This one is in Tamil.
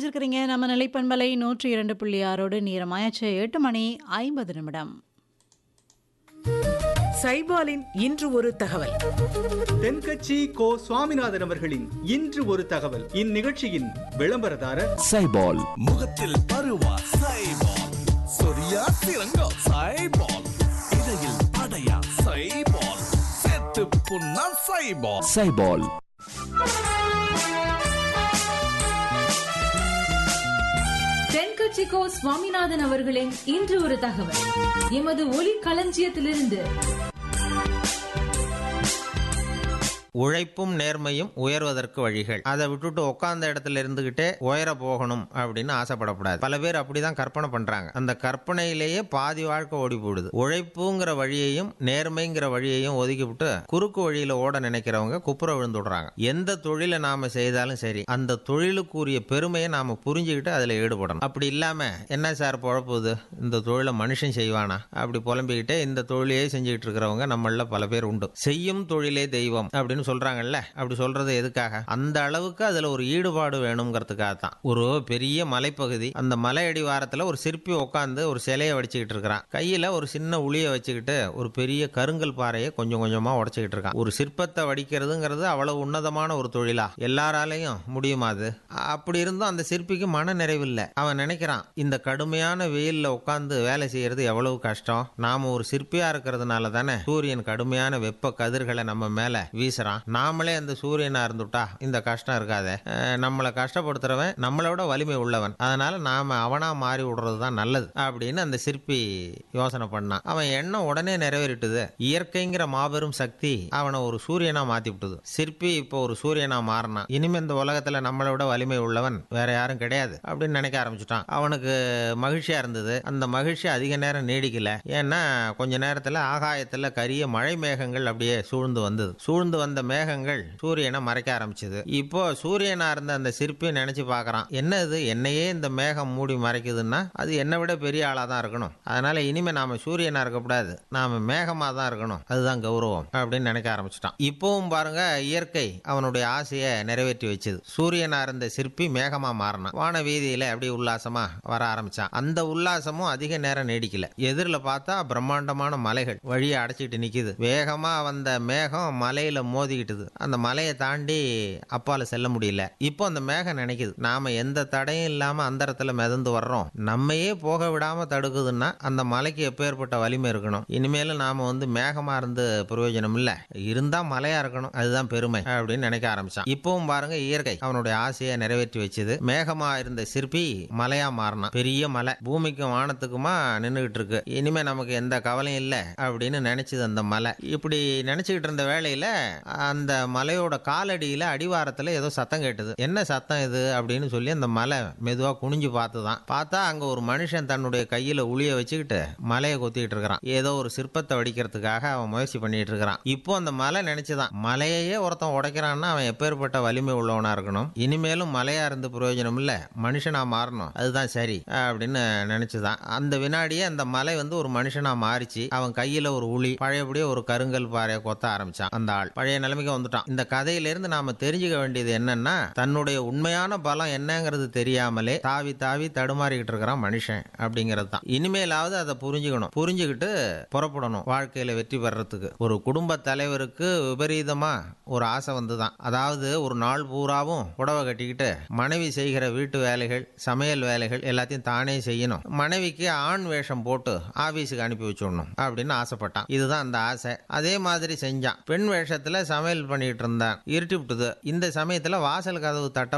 இணைஞ்சிருக்கிறீங்க நம்ம நிலைப்பண்பலை நூற்றி இரண்டு புள்ளி ஆறோடு நேரமாயாச்சு எட்டு மணி ஐம்பது நிமிடம் சைபாலின் இன்று ஒரு தகவல் தென்கட்சி கோ சுவாமிநாதன் அவர்களின் இன்று ஒரு தகவல் இந்நிகழ்ச்சியின் விளம்பரதாரர் சைபால் முகத்தில் பருவா சைபால் சொரியா சிறங்கா சைபால் இடையில் படையா சைபால் செத்து புண்ணா சைபால் சைபால் தென்கட்சிக்கோ சுவாமிநாதன் அவர்களின் இன்று ஒரு தகவல் எமது ஒலி களஞ்சியத்திலிருந்து உழைப்பும் நேர்மையும் உயர்வதற்கு வழிகள் அதை விட்டுட்டு உட்கார்ந்த இடத்துல இருந்துகிட்டே உயர போகணும் அப்படின்னு ஆசைப்படக்கூடாது பல பேர் அப்படிதான் கற்பனை பண்றாங்க அந்த கற்பனையிலேயே பாதி வாழ்க்கை ஓடி போடுது உழைப்புங்கிற வழியையும் நேர்மைங்கிற வழியையும் ஒதுக்கிவிட்டு குறுக்கு வழியில ஓட நினைக்கிறவங்க குப்புற விழுந்துடுறாங்க எந்த தொழிலை நாம செய்தாலும் சரி அந்த தொழிலுக்குரிய பெருமையை நாம புரிஞ்சுக்கிட்டு அதுல ஈடுபடணும் அப்படி இல்லாம என்ன சார் பொழப்புது இந்த தொழிலை மனுஷன் செய்வானா அப்படி புலம்பிக்கிட்டே இந்த தொழிலையே செஞ்சுக்கிட்டு இருக்கிறவங்க நம்மள பல பேர் உண்டு செய்யும் தொழிலே தெய்வம் அப்படின்னு சொல்றாங்கல்ல அப்படி சொல்றது எதுக்காக அந்த அளவுக்கு அதுல ஒரு ஈடுபாடு வேணுங்கிறதுக்காக தான் ஒரு பெரிய மலைப்பகுதி அந்த மலை அடிவாரத்துல ஒரு சிற்பி உட்காந்து ஒரு சிலையை வடிச்சுக்கிட்டு இருக்கிறான் கையில ஒரு சின்ன உளிய வச்சுக்கிட்டு ஒரு பெரிய கருங்கல் பாறையை கொஞ்சம் கொஞ்சமா உடைச்சுக்கிட்டு இருக்கான் ஒரு சிற்பத்தை வடிக்கிறதுங்கிறது அவ்வளவு உன்னதமான ஒரு தொழிலா எல்லாராலையும் முடியுமா அது அப்படி இருந்தும் அந்த சிற்பிக்கு மன நிறைவில்லை அவன் நினைக்கிறான் இந்த கடுமையான வெயில்ல உட்காந்து வேலை செய்யறது எவ்வளவு கஷ்டம் நாம ஒரு சிற்பியா இருக்கிறதுனால தானே சூரியன் கடுமையான வெப்ப கதிர்களை நம்ம மேல வீசுறான் நாமளே அந்த சூரியனா இருந்துட்டா இந்த கஷ்டம் இருக்காதே அஹ் நம்மளை கஷ்டப்படுத்துறவன் நம்மளோட வலிமை உள்ளவன் அதனால நாம அவனா மாறி விடுறது தான் நல்லது அப்படின்னு அந்த சிற்பி யோசனை பண்ணான் அவன் எண்ணம் உடனே நிறைவேறிட்டுது இயற்கைங்கிற மாபெரும் சக்தி அவனை ஒரு சூரியனா மாத்தி விட்டுது சிற்பி இப்போ ஒரு சூரியனா மாறினான் இனிமே இந்த உலகத்துல நம்மளை விட வலிமை உள்ளவன் வேற யாரும் கிடையாது அப்படின்னு நினைக்க ஆரம்பிச்சுட்டான் அவனுக்கு மகிழ்ச்சியா இருந்தது அந்த மகிழ்ச்சி அதிக நேரம் நீடிக்கல ஏன்னா கொஞ்ச நேரத்துல ஆகாயத்துல கரிய மழை மேகங்கள் அப்படியே சூழ்ந்து வந்தது சூழ்ந்து வந்த மேகங்கள் சூரியனை மறைக்க ஆரம்பிச்சது இப்போ சூரியனா இருந்த அந்த சிற்பி நினைச்சு பார்க்கறான் என்ன இது என்னையே இந்த மேகம் மூடி மறைக்குதுன்னா அது என்னை விட பெரிய ஆளா தான் இருக்கணும் அதனால இனிமே நாம சூரியனா இருக்கக்கூடாது நாம மேகமா தான் இருக்கணும் அதுதான் கௌரவம் அப்படின்னு நினைக்க ஆரம்பிச்சிட்டான் இப்பவும் பாருங்க இயற்கை அவனுடைய ஆசையை நிறைவேற்றி வச்சது சூரியனா இருந்த சிற்பி மேகமா மாறினான் வான வீதியில அப்படியே உல்லாசமா வர ஆரம்பிச்சான் அந்த உல்லாசமும் அதிக நேரம் நீடிக்கல எதிரில் பார்த்தா பிரம்மாண்டமான மலைகள் வழியை அடைச்சிட்டு நிக்குது வேகமா வந்த மேகம் மலையில மோதிக்கிட்டுது அந்த மலையை தாண்டி அப்பால செல்ல முடியல இப்போ அந்த மேகம் நினைக்குது நாம எந்த தடையும் இல்லாம அந்தரத்துல மிதந்து வர்றோம் நம்மையே போக விடாம தடுக்குதுன்னா அந்த மலைக்கு எப்பேற்பட்ட வலிமை இருக்கணும் இனிமேலும் நாம வந்து மேகமா இருந்து பிரயோஜனம் இல்ல இருந்தா மலையா இருக்கணும் அதுதான் பெருமை அப்படின்னு நினைக்க ஆரம்பிச்சான் இப்பவும் பாருங்க இயற்கை அவனுடைய ஆசையை நிறைவேற்றி வச்சது மேகமா இருந்த சிற்பி மலையா மாறினான் பெரிய மலை பூமிக்கும் வானத்துக்குமா நின்றுகிட்டு இருக்கு இனிமே நமக்கு எந்த கவலையும் இல்ல அப்படின்னு நினைச்சது அந்த மலை இப்படி நினைச்சுக்கிட்டு இருந்த வேளையில அந்த மலையோட காலடியில அடிவாரத்துல ஏதோ சத்தம் கேட்டது என்ன சத்தம் இது அப்படின்னு சொல்லி அந்த மலை மெதுவா குனிஞ்சு பார்த்துதான் பார்த்தா அங்க ஒரு மனுஷன் தன்னுடைய கையில உளிய வச்சுக்கிட்டு மலையை கொத்திக்கிட்டு இருக்கிறான் ஏதோ ஒரு சிற்பத்தை வடிக்கிறதுக்காக அவன் முயற்சி பண்ணிட்டு இருக்கிறான் இப்போ அந்த மலை நினைச்சுதான் மலையையே ஒருத்தன் உடைக்கிறான்னா அவன் எப்பேற்பட்ட வலிமை உள்ளவனா இருக்கணும் இனிமேலும் மலையா இருந்து பிரயோஜனம் இல்ல மனுஷனா மாறணும் அதுதான் சரி அப்படின்னு நினைச்சுதான் அந்த வினாடியே அந்த மலை வந்து ஒரு மனுஷனா மாறிச்சு அவன் கையில ஒரு உளி பழையபடியே ஒரு கருங்கல் பாறையை கொத்த ஆரம்பிச்சான் அந்த ஆள் பழைய நிலைமைக்கு வந்துட்டான் இந்த கதையிலிருந்து நாம தெரிஞ்சுக்க வேண்டியது என்னன்னா தன்னுடைய உண்மையான பலம் என்னங்கிறது தெரியாமலே தாவி தாவி தடுமாறிக்கிட்டு இருக்கிறான் மனுஷன் அப்படிங்கிறது தான் இனிமேலாவது அதை புரிஞ்சுக்கணும் புரிஞ்சுக்கிட்டு புறப்படணும் வாழ்க்கையில வெற்றி பெறறதுக்கு ஒரு குடும்ப தலைவருக்கு விபரீதமா ஒரு ஆசை வந்துதான் அதாவது ஒரு நாள் பூராவும் புடவை கட்டிக்கிட்டு மனைவி செய்கிற வீட்டு வேலைகள் சமையல் வேலைகள் எல்லாத்தையும் தானே செய்யணும் மனைவிக்கு ஆண் வேஷம் போட்டு ஆபீஸுக்கு அனுப்பி வச்சுடணும் அப்படின்னு ஆசைப்பட்டான் இதுதான் அந்த ஆசை அதே மாதிரி செஞ்சான் பெண் வேஷத்துல சமையல் பண்ணிட்டு இருந்தான் இருட்டி விட்டுது இந்த சமயத்துல வாசல் கதவு தட்ட